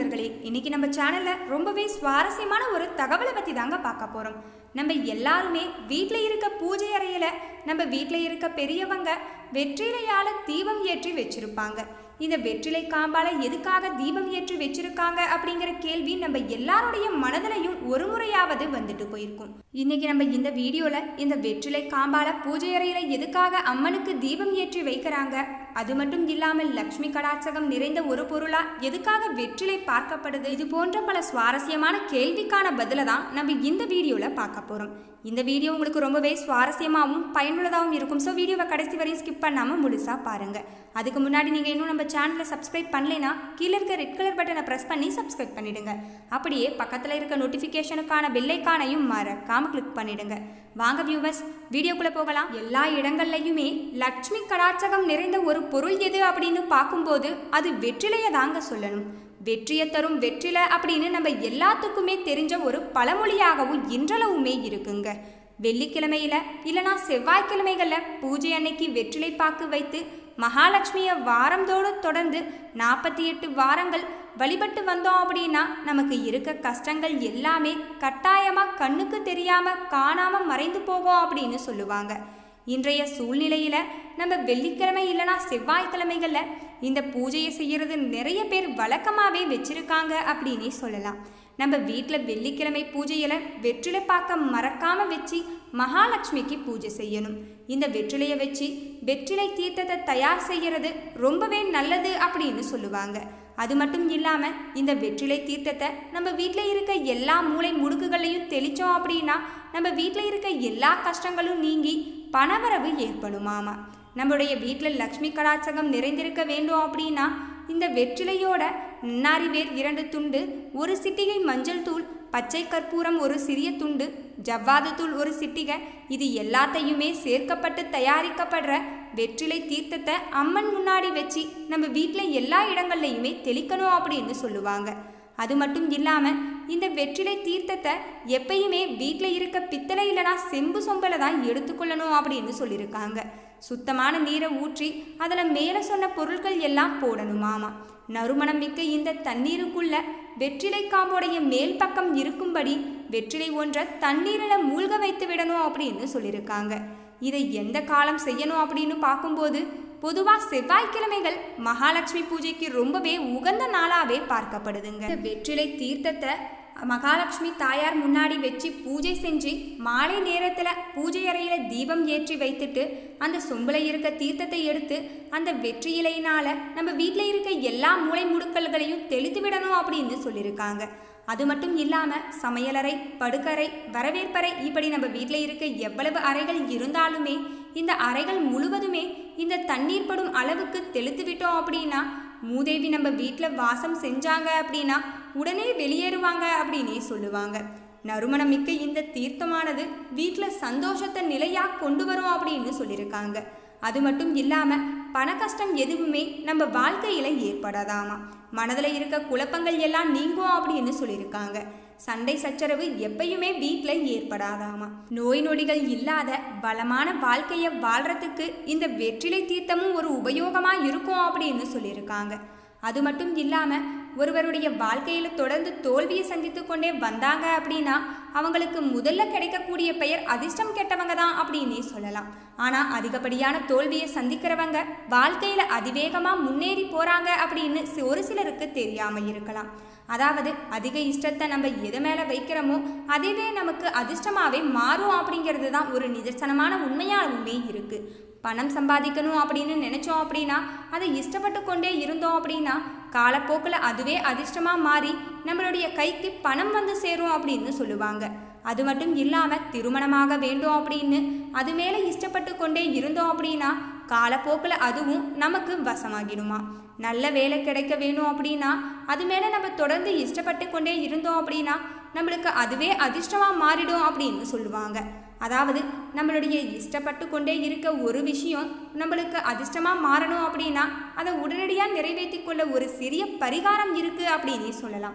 நண்பர்களே இன்னைக்கு நம்ம சேனல்ல ரொம்பவே சுவாரஸ்யமான ஒரு தகவலை பத்தி தாங்க பார்க்க போறோம் நம்ம எல்லாருமே வீட்டில் இருக்க பூஜை அறையில நம்ம வீட்டில் இருக்க பெரியவங்க வெற்றிலையால தீபம் ஏற்றி வச்சிருப்பாங்க இந்த வெற்றிலை காம்பால எதுக்காக தீபம் ஏற்றி வச்சிருக்காங்க அப்படிங்கிற கேள்வி நம்ம எல்லாருடைய மனதிலையும் ஒரு முறையாவது வந்துட்டு போயிருக்கும் இன்னைக்கு நம்ம இந்த வீடியோல இந்த வெற்றிலை காம்பால பூஜை அறையில எதுக்காக அம்மனுக்கு தீபம் ஏற்றி வைக்கிறாங்க அது மட்டும் இல்லாமல் லக்ஷ்மி கடாட்சகம் நிறைந்த ஒரு பொருளா எதுக்காக வெற்றிலை பார்க்கப்படுது இது போன்ற பல சுவாரஸ்யமான கேள்விக்கான பதிலை தான் நம்ம இந்த வீடியோல பார்க்க போறோம் இந்த வீடியோ உங்களுக்கு ரொம்பவே சுவாரஸ்யமாகவும் பயனுள்ளதாகவும் இருக்கும் ஸோ வீடியோவை கடைசி வரையும் ஸ்கிப் பண்ணாமல் முழுசாக பாருங்க அதுக்கு முன்னாடி நீங்கள் இன்னும் நம்ம சேனலை சப்ஸ்கிரைப் பண்ணலைன்னா கீழே இருக்க ரெட் கலர் பட்டனை ப்ரெஸ் பண்ணி சப்ஸ்கிரைப் பண்ணிடுங்க அப்படியே பக்கத்தில் இருக்க நோட்டிஃபிகேஷனுக்கான பெல்லைக்கானையும் மறக்காம கிளிக் பண்ணிடுங்க வாங்க வியூவர்ஸ் வீடியோக்குள்ளே போகலாம் எல்லா இடங்கள்லையுமே லக்ஷ்மி கடாட்சகம் நிறைந்த ஒரு பொருள் எது அப்படின்னு பார்க்கும்போது அது வெற்றிலையை தாங்க சொல்லணும் வெற்றியை தரும் வெற்றிலை அப்படின்னு நம்ம எல்லாத்துக்குமே தெரிஞ்ச ஒரு பழமொழியாகவும் இன்றளவுமே இருக்குங்க வெள்ளிக்கிழமையில இல்லனா செவ்வாய்க்கிழமைகளில் பூஜை அன்னைக்கு வெற்றிலை பாக்கு வைத்து மகாலட்சுமியை வாரந்தோடு தொடர்ந்து நாற்பத்தி எட்டு வாரங்கள் வழிபட்டு வந்தோம் அப்படின்னா நமக்கு இருக்க கஷ்டங்கள் எல்லாமே கட்டாயமாக கண்ணுக்கு தெரியாம காணாம மறைந்து போகும் அப்படின்னு சொல்லுவாங்க இன்றைய சூழ்நிலையில நம்ம வெள்ளிக்கிழமை இல்லைனா செவ்வாய்க்கிழமைகளில் இந்த பூஜையை செய்யறது நிறைய பேர் வழக்கமாகவே வச்சிருக்காங்க அப்படின்னே சொல்லலாம் நம்ம வீட்டில் வெள்ளிக்கிழமை பூஜையில் வெற்றிலை பார்க்க மறக்காம வச்சு மகாலட்சுமிக்கு பூஜை செய்யணும் இந்த வெற்றிலையை வச்சு வெற்றிலை தீர்த்தத்தை தயார் செய்யறது ரொம்பவே நல்லது அப்படின்னு சொல்லுவாங்க அது மட்டும் இல்லாமல் இந்த வெற்றிலை தீர்த்தத்தை நம்ம வீட்டில் இருக்க எல்லா மூளை முடுக்குகளையும் தெளித்தோம் அப்படின்னா நம்ம வீட்டில் இருக்க எல்லா கஷ்டங்களும் நீங்கி பணவரவு ஏற்படுமாமா நம்மளுடைய வீட்டில் லக்ஷ்மி கடாட்சகம் நிறைந்திருக்க வேண்டும் அப்படின்னா இந்த வெற்றிலையோட நன்னாரி வேர் இரண்டு துண்டு ஒரு சிட்டிகை மஞ்சள் தூள் பச்சை கற்பூரம் ஒரு சிறிய துண்டு ஜவ்வாது தூள் ஒரு சிட்டிகை இது எல்லாத்தையுமே சேர்க்கப்பட்டு தயாரிக்கப்படுற வெற்றிலை தீர்த்தத்தை அம்மன் முன்னாடி வச்சு நம்ம வீட்டில் எல்லா இடங்கள்லையுமே தெளிக்கணும் அப்படின்னு சொல்லுவாங்க அது மட்டும் இல்லாமல் இந்த வெற்றிலை தீர்த்தத்தை எப்பயுமே வீட்டில் இருக்க பித்தளை இல்லைனா செம்பு சொம்பலை தான் எடுத்துக்கொள்ளணும் அப்படின்னு சொல்லியிருக்காங்க சுத்தமான நீரை ஊற்றி அதில் மேலே சொன்ன பொருட்கள் எல்லாம் போடணுமாமா நறுமணம் மிக்க இந்த தண்ணீருக்குள்ள வெற்றிலை காம்போடைய மேல் பக்கம் இருக்கும்படி வெற்றிலை ஒன்றை தண்ணீரில் மூழ்க வைத்து விடணும் அப்படின்னு சொல்லியிருக்காங்க இதை எந்த காலம் செய்யணும் அப்படின்னு பார்க்கும்போது பொதுவாக செவ்வாய்க்கிழமைகள் மகாலட்சுமி பூஜைக்கு ரொம்பவே உகந்த நாளாகவே பார்க்கப்படுதுங்க இந்த வெற்றிலை தீர்த்தத்தை மகாலட்சுமி தாயார் முன்னாடி வச்சு பூஜை செஞ்சு மாலை நேரத்தில் பூஜை அறையில் தீபம் ஏற்றி வைத்துட்டு அந்த சொம்பில் இருக்க தீர்த்தத்தை எடுத்து அந்த வெற்றி இலையினால் நம்ம வீட்டில் இருக்க எல்லா மூளை முடுக்கல்களையும் தெளித்து விடணும் அப்படின்னு சொல்லியிருக்காங்க அது மட்டும் இல்லாமல் சமையலறை படுக்கறை வரவேற்பறை இப்படி நம்ம வீட்டில் இருக்க எவ்வளவு அறைகள் இருந்தாலுமே இந்த அறைகள் முழுவதுமே இந்த தண்ணீர் படும் அளவுக்கு தெளித்து விட்டோம் அப்படின்னா மூதேவி நம்ம வீட்டில் வாசம் செஞ்சாங்க அப்படின்னா உடனே வெளியேறுவாங்க அப்படின்னே சொல்லுவாங்க நறுமணம் மிக்க இந்த தீர்த்தமானது வீட்டில் சந்தோஷத்தை நிலையாக கொண்டு வரும் அப்படின்னு சொல்லியிருக்காங்க அது மட்டும் இல்லாமல் பண கஷ்டம் எதுவுமே நம்ம வாழ்க்கையில் ஏற்படாதாமா மனதில் இருக்க குழப்பங்கள் எல்லாம் நீங்கும் அப்படின்னு சொல்லியிருக்காங்க சண்டை சச்சரவு எப்பயுமே வீட்டில் ஏற்படாதாமா நோய் நொடிகள் இல்லாத பலமான வாழ்க்கையை வாழ்றதுக்கு இந்த வெற்றிலை தீர்த்தமும் ஒரு உபயோகமாக இருக்கும் அப்படின்னு சொல்லியிருக்காங்க அது மட்டும் இல்லாமல் ஒருவருடைய வாழ்க்கையில் தொடர்ந்து தோல்வியை சந்தித்து கொண்டே வந்தாங்க அப்படின்னா அவங்களுக்கு முதல்ல கிடைக்கக்கூடிய பெயர் அதிர்ஷ்டம் கெட்டவங்க தான் அப்படின்னே சொல்லலாம் ஆனால் அதிகப்படியான தோல்வியை சந்திக்கிறவங்க வாழ்க்கையில் அதிவேகமாக முன்னேறி போகிறாங்க அப்படின்னு ஒரு சிலருக்கு தெரியாமல் இருக்கலாம் அதாவது அதிக இஷ்டத்தை நம்ம எது மேலே வைக்கிறோமோ அதுவே நமக்கு அதிர்ஷ்டமாகவே மாறும் அப்படிங்கிறது தான் ஒரு நிதர்சனமான உண்மையாகவுமே இருக்குது பணம் சம்பாதிக்கணும் அப்படின்னு நினச்சோம் அப்படின்னா அதை இஷ்டப்பட்டு கொண்டே இருந்தோம் அப்படின்னா காலப்போக்கில் அதுவே அதிர்ஷ்டமாக மாறி நம்மளுடைய கைக்கு பணம் வந்து சேரும் அப்படின்னு சொல்லுவாங்க அது மட்டும் இல்லாமல் திருமணமாக வேண்டும் அப்படின்னு அது மேலே இஷ்டப்பட்டு கொண்டே இருந்தோம் அப்படின்னா காலப்போக்கில் அதுவும் நமக்கு வசமாகிடுமா நல்ல வேலை கிடைக்க வேணும் அப்படின்னா அது மேலே நம்ம தொடர்ந்து இஷ்டப்பட்டு கொண்டே இருந்தோம் அப்படின்னா நம்மளுக்கு அதுவே அதிர்ஷ்டமாக மாறிடும் அப்படின்னு சொல்லுவாங்க அதாவது நம்மளுடைய இஷ்டப்பட்டு கொண்டே இருக்க ஒரு விஷயம் நம்மளுக்கு அதிர்ஷ்டமாக மாறணும் அப்படின்னா அதை உடனடியாக நிறைவேற்றி கொள்ள ஒரு சிறிய பரிகாரம் இருக்குது அப்படின்னே சொல்லலாம்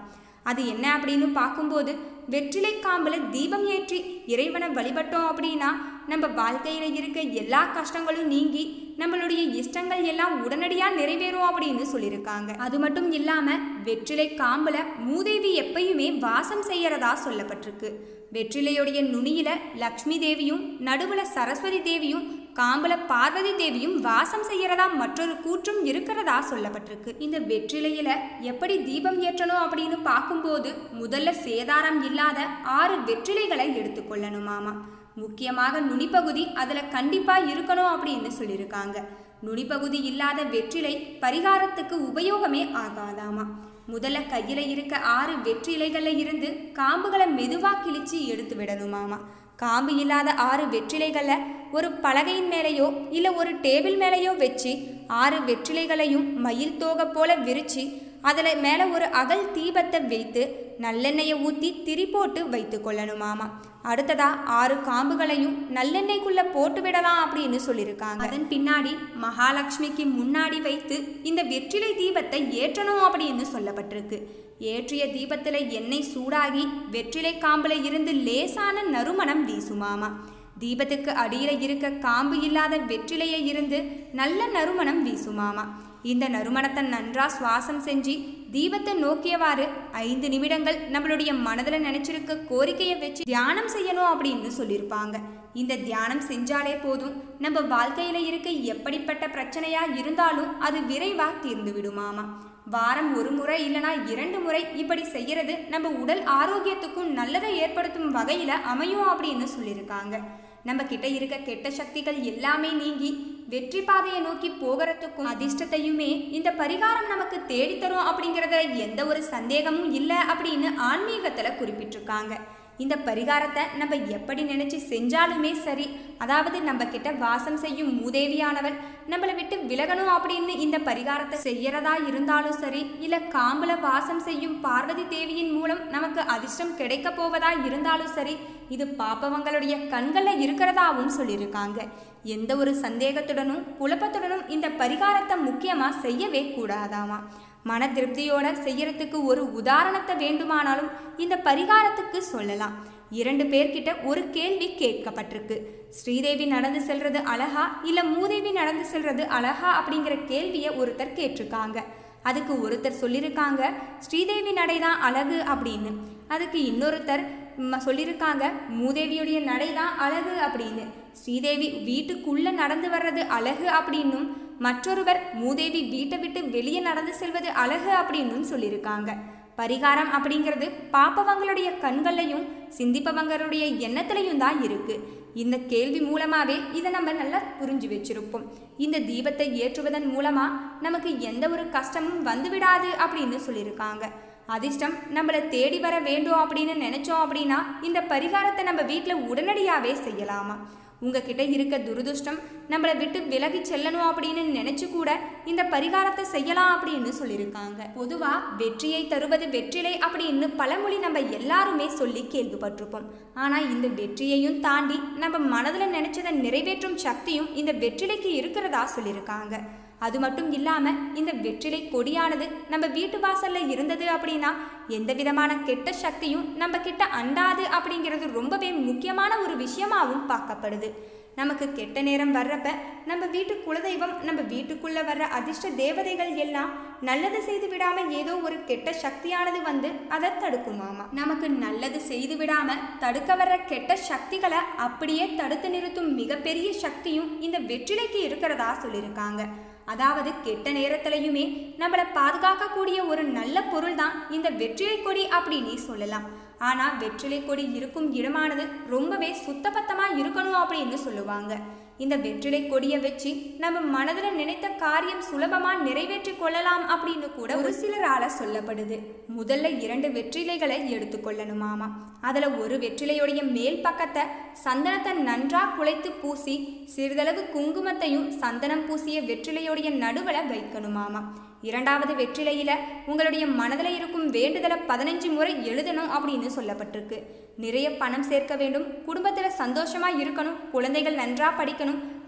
அது என்ன அப்படின்னு பார்க்கும்போது வெற்றிலை காம்புல தீபம் ஏற்றி இறைவனை வழிபட்டோம் அப்படின்னா நம்ம வாழ்க்கையில இருக்க எல்லா கஷ்டங்களும் நீங்கி நம்மளுடைய இஷ்டங்கள் எல்லாம் உடனடியாக நிறைவேறும் அப்படின்னு சொல்லியிருக்காங்க அது மட்டும் இல்லாம வெற்றிலை காம்புல மூதேவி எப்பயுமே வாசம் செய்யறதா சொல்லப்பட்டிருக்கு வெற்றிலையுடைய நுனியில லக்ஷ்மி தேவியும் நடுவுல சரஸ்வதி தேவியும் காம்புல பார்வதி தேவியும் வாசம் செய்யறதா மற்றொரு கூற்றும் இருக்கிறதா சொல்லப்பட்டிருக்கு இந்த வெற்றிலையில எப்படி தீபம் ஏற்றணும் அப்படின்னு பார்க்கும்போது முதல்ல சேதாரம் இல்லாத ஆறு வெற்றிலைகளை எடுத்துக்கொள்ளணுமாமா முக்கியமாக நுனிப்பகுதி அதுல கண்டிப்பா இருக்கணும் அப்படின்னு சொல்லியிருக்காங்க நுனிப்பகுதி இல்லாத வெற்றிலை பரிகாரத்துக்கு உபயோகமே ஆகாதாமா முதல்ல கையில இருக்க ஆறு வெற்றிலைகள்ல இருந்து காம்புகளை மெதுவா கிழிச்சு எடுத்து விடணுமாமா காம்பு இல்லாத ஆறு வெற்றிலைகளை ஒரு பலகையின் மேலேயோ இல்லை ஒரு டேபிள் மேலேயோ வச்சு ஆறு வெற்றிலைகளையும் மயில் தோகை போல விரிச்சு அதில் மேலே ஒரு அகல் தீபத்தை வைத்து நல்லெண்ணெயை ஊற்றி திரி போட்டு வைத்து கொள்ளணுமாமா அடுத்ததா ஆறு காம்புகளையும் நல்லெண்ணெய்க்குள்ள போட்டு விடலாம் அப்படின்னு சொல்லியிருக்காங்க அதன் பின்னாடி மகாலட்சுமிக்கு முன்னாடி வைத்து இந்த வெற்றிலை தீபத்தை ஏற்றணும் அப்படின்னு சொல்லப்பட்டிருக்கு ஏற்றிய தீபத்தில் எண்ணெய் சூடாகி வெற்றிலை காம்புல இருந்து லேசான நறுமணம் வீசுமாமா தீபத்துக்கு அடியில இருக்க காம்பு இல்லாத வெற்றிலையை இருந்து நல்ல நறுமணம் வீசுமாமா இந்த நறுமணத்தை நன்றா சுவாசம் செஞ்சு தீபத்தை நோக்கியவாறு ஐந்து நிமிடங்கள் நம்மளுடைய மனதில் நினைச்சிருக்க கோரிக்கையை வச்சு தியானம் செய்யணும் அப்படின்னு சொல்லியிருப்பாங்க இந்த தியானம் செஞ்சாலே போதும் நம்ம வாழ்க்கையில இருக்க எப்படிப்பட்ட பிரச்சனையா இருந்தாலும் அது விரைவா தீர்ந்து விடுமாமா வாரம் ஒரு முறை இல்லனா இரண்டு முறை இப்படி செய்யறது நம்ம உடல் ஆரோக்கியத்துக்கும் நல்லதை ஏற்படுத்தும் வகையில அமையும் அப்படின்னு சொல்லியிருக்காங்க நம்ம கிட்ட இருக்க கெட்ட சக்திகள் எல்லாமே நீங்கி வெற்றி பாதையை நோக்கி போகிறதுக்கும் அதிர்ஷ்டத்தையுமே இந்த பரிகாரம் நமக்கு தேடித்தரும் அப்படிங்கிறதுல எந்த ஒரு சந்தேகமும் இல்லை அப்படின்னு ஆன்மீகத்துல குறிப்பிட்டிருக்காங்க இந்த பரிகாரத்தை நம்ம எப்படி நினைச்சு செஞ்சாலுமே சரி அதாவது நம்ம கிட்ட வாசம் செய்யும் மூதேவியானவள் நம்மளை விட்டு விலகணும் அப்படின்னு இந்த பரிகாரத்தை செய்யறதா இருந்தாலும் சரி இல்ல காம்புல வாசம் செய்யும் பார்வதி தேவியின் மூலம் நமக்கு அதிர்ஷ்டம் கிடைக்க போவதா இருந்தாலும் சரி இது பாப்பவங்களுடைய கண்கள்ல இருக்கிறதாவும் சொல்லியிருக்காங்க எந்த ஒரு சந்தேகத்துடனும் குழப்பத்துடனும் இந்த பரிகாரத்தை முக்கியமா செய்யவே கூடாதாமா மன திருப்தியோட செய்யறதுக்கு ஒரு உதாரணத்தை வேண்டுமானாலும் இந்த பரிகாரத்துக்கு சொல்லலாம் இரண்டு பேர்கிட்ட ஒரு கேள்வி கேட்கப்பட்டிருக்கு ஸ்ரீதேவி நடந்து செல்றது அழகா இல்ல மூதேவி நடந்து செல்றது அழகா அப்படிங்கிற கேள்வியை ஒருத்தர் கேட்டிருக்காங்க அதுக்கு ஒருத்தர் சொல்லியிருக்காங்க ஸ்ரீதேவி நடைதான் அழகு அப்படின்னு அதுக்கு இன்னொருத்தர் ம- சொல்லியிருக்காங்க மூதேவியுடைய நடை தான் அழகு அப்படின்னு ஸ்ரீதேவி வீட்டுக்குள்ள நடந்து வர்றது அழகு அப்படின்னும் மற்றொருவர் மூதேவி வீட்டை விட்டு வெளியே நடந்து செல்வது அழகு அப்படின்னும் சொல்லியிருக்காங்க பரிகாரம் அப்படிங்கிறது பாப்பவங்களுடைய கண்கள்லையும் சிந்திப்பவங்களுடைய எண்ணத்திலையும் தான் இருக்கு இந்த கேள்வி மூலமாவே இதை நம்ம நல்லா புரிஞ்சு வச்சிருப்போம் இந்த தீபத்தை ஏற்றுவதன் மூலமா நமக்கு எந்த ஒரு கஷ்டமும் வந்துவிடாது அப்படின்னு சொல்லியிருக்காங்க அதிர்ஷ்டம் நம்மளை தேடி வர வேண்டும் அப்படின்னு நினைச்சோம் அப்படின்னா இந்த பரிகாரத்தை நம்ம வீட்டில் உடனடியாகவே செய்யலாமா உங்ககிட்ட இருக்க துரதிருஷ்டம் நம்மளை விட்டு விலகி செல்லணும் அப்படின்னு நினைச்சு கூட இந்த பரிகாரத்தை செய்யலாம் அப்படின்னு சொல்லியிருக்காங்க பொதுவா வெற்றியை தருவது வெற்றிலை அப்படின்னு பழமொழி நம்ம எல்லாருமே சொல்லி கேள்விப்பட்டிருப்போம் ஆனா இந்த வெற்றியையும் தாண்டி நம்ம மனதில் நினைச்சதை நிறைவேற்றும் சக்தியும் இந்த வெற்றிலைக்கு இருக்கிறதா சொல்லியிருக்காங்க அது மட்டும் இல்லாம இந்த வெற்றிலை கொடியானது நம்ம வீட்டு வாசல்ல இருந்தது அப்படின்னா எந்த விதமான கெட்ட சக்தியும் நம்ம கிட்ட அண்டாது அப்படிங்கிறது ரொம்பவே முக்கியமான ஒரு விஷயமாவும் பார்க்கப்படுது நமக்கு கெட்ட நேரம் வர்றப்ப நம்ம வீட்டு குலதெய்வம் நம்ம வீட்டுக்குள்ள வர்ற அதிர்ஷ்ட தேவதைகள் எல்லாம் நல்லது செய்து விடாம ஏதோ ஒரு கெட்ட சக்தியானது வந்து அதை தடுக்குமாமா நமக்கு நல்லது செய்து விடாம தடுக்க வர்ற கெட்ட சக்திகளை அப்படியே தடுத்து நிறுத்தும் மிகப்பெரிய சக்தியும் இந்த வெற்றிலைக்கு இருக்கிறதா சொல்லியிருக்காங்க அதாவது கெட்ட நேரத்திலையுமே நம்மளை பாதுகாக்கக்கூடிய ஒரு நல்ல பொருள் தான் இந்த வெற்றிலை கொடி அப்படின்னே சொல்லலாம் ஆனா வெற்றிலை கொடி இருக்கும் இடமானது ரொம்பவே சுத்தபத்தமா இருக்கணும் அப்படின்னு சொல்லுவாங்க இந்த வெற்றிலை கொடியை வச்சு நம்ம மனதில் நினைத்த காரியம் சுலபமா நிறைவேற்றி கொள்ளலாம் அப்படின்னு கூட ஒரு சிலரால சொல்லப்படுது முதல்ல இரண்டு வெற்றிலைகளை எடுத்துக்கொள்ளணுமாமா அதுல ஒரு வெற்றிலையுடைய மேல் பக்கத்தை சந்தனத்தை நன்றா குழைத்து பூசி சிறிதளவு குங்குமத்தையும் சந்தனம் பூசிய வெற்றிலையுடைய நடுவுல வைக்கணுமாமா இரண்டாவது வெற்றிலையில உங்களுடைய மனதில் இருக்கும் வேண்டுதலை பதினஞ்சு முறை எழுதணும் அப்படின்னு சொல்லப்பட்டிருக்கு நிறைய பணம் சேர்க்க வேண்டும் குடும்பத்தில் சந்தோஷமா இருக்கணும் குழந்தைகள் நன்றா படிக்கணும்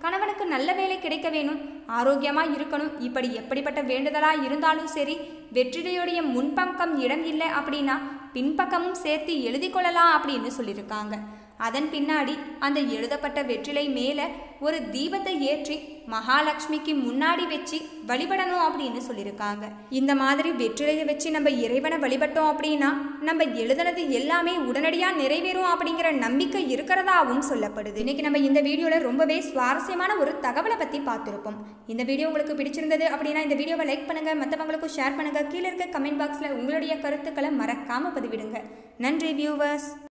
கணவனுக்கு நல்ல வேலை கிடைக்க வேணும் ஆரோக்கியமா இருக்கணும் இப்படி எப்படிப்பட்ட வேண்டுதலா இருந்தாலும் சரி வெற்றிலையுடைய முன்பக்கம் இடம் இல்லை அப்படின்னா பின்பக்கமும் சேர்த்து எழுதி கொள்ளலாம் அப்படின்னு சொல்லியிருக்காங்க அதன் பின்னாடி அந்த எழுதப்பட்ட வெற்றிலை மேலே ஒரு தீபத்தை ஏற்றி மகாலட்சுமிக்கு முன்னாடி வச்சு வழிபடணும் அப்படின்னு சொல்லியிருக்காங்க இந்த மாதிரி வெற்றிலையை வச்சு நம்ம இறைவனை வழிபட்டோம் அப்படின்னா நம்ம எழுதுனது எல்லாமே உடனடியாக நிறைவேறும் அப்படிங்கிற நம்பிக்கை இருக்கிறதாவும் சொல்லப்படுது இன்னைக்கு நம்ம இந்த வீடியோவில் ரொம்பவே சுவாரஸ்யமான ஒரு தகவலை பற்றி பார்த்துருப்போம் இந்த வீடியோ உங்களுக்கு பிடிச்சிருந்தது அப்படின்னா இந்த வீடியோவை லைக் பண்ணுங்க மற்றவங்களுக்கும் ஷேர் பண்ணுங்க கீழே இருக்க கமெண்ட் பாக்ஸில் உங்களுடைய கருத்துக்களை மறக்காம பதிவிடுங்க நன்றி வியூவர்ஸ்